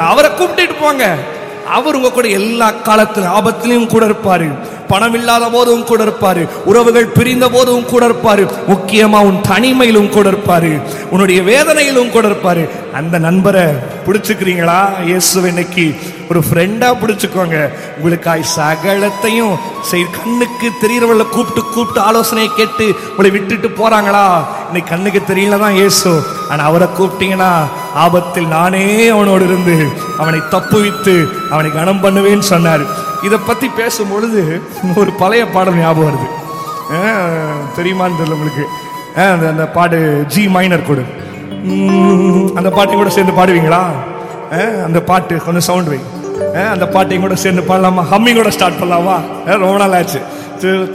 அவரை கூப்பிட்டுட்டு போங்க அவர் உங்க கூட எல்லா காலத்திலும் ஆபத்திலையும் கூட இருப்பாரு பணம் இல்லாத போதும் கூட இருப்பாரு உறவுகள் பிரிந்த போதும் கூட இருப்பாரு முக்கியமா உன் தனிமையிலும் கூட இருப்பாரு உன்னுடைய வேதனையிலும் கூட இருப்பாரு அந்த நண்பரை பிடிச்சுக்கிறீங்களா இயேசு இன்னைக்கு ஒரு ஃப்ரெண்டா பிடிச்சுக்கோங்க உங்களுக்காய் சகலத்தையும் செய் கண்ணுக்கு தெரியறவள கூப்பிட்டு கூப்பிட்டு ஆலோசனையை கேட்டு உங்களை விட்டுட்டு போறாங்களா இன்னைக்கு கண்ணுக்கு தெரியல தான் இயேசு ஆனா அவரை கூப்பிட்டீங்கன்னா ஆபத்தில் நானே அவனோடு இருந்து அவனை தப்புவித்து அவனை கனம் பண்ணுவேன்னு சொன்னார் இதை பத்தி பேசும் பொழுது ஒரு பழைய பாடல் ஞாபகம் வருது அஹ், தெரியுமான்னு தெரியல உங்களுக்கு அஹ், அந்த அந்த பாடு ஜி மைனர் கொடு உம், அந்த பாட்டையும் கூட சேர்ந்து பாடுவீங்களா அஹ், அந்த பாட்டு கொஞ்சம் சவுண்ட் வை அஹ், அந்த பாட்டையும் கூட சேர்ந்து பாடலாமா ஹம்மிங் கூட ஸ்டார்ட் பண்ணலாமா அஹ், ரொம்ப நாள் ஆச்சு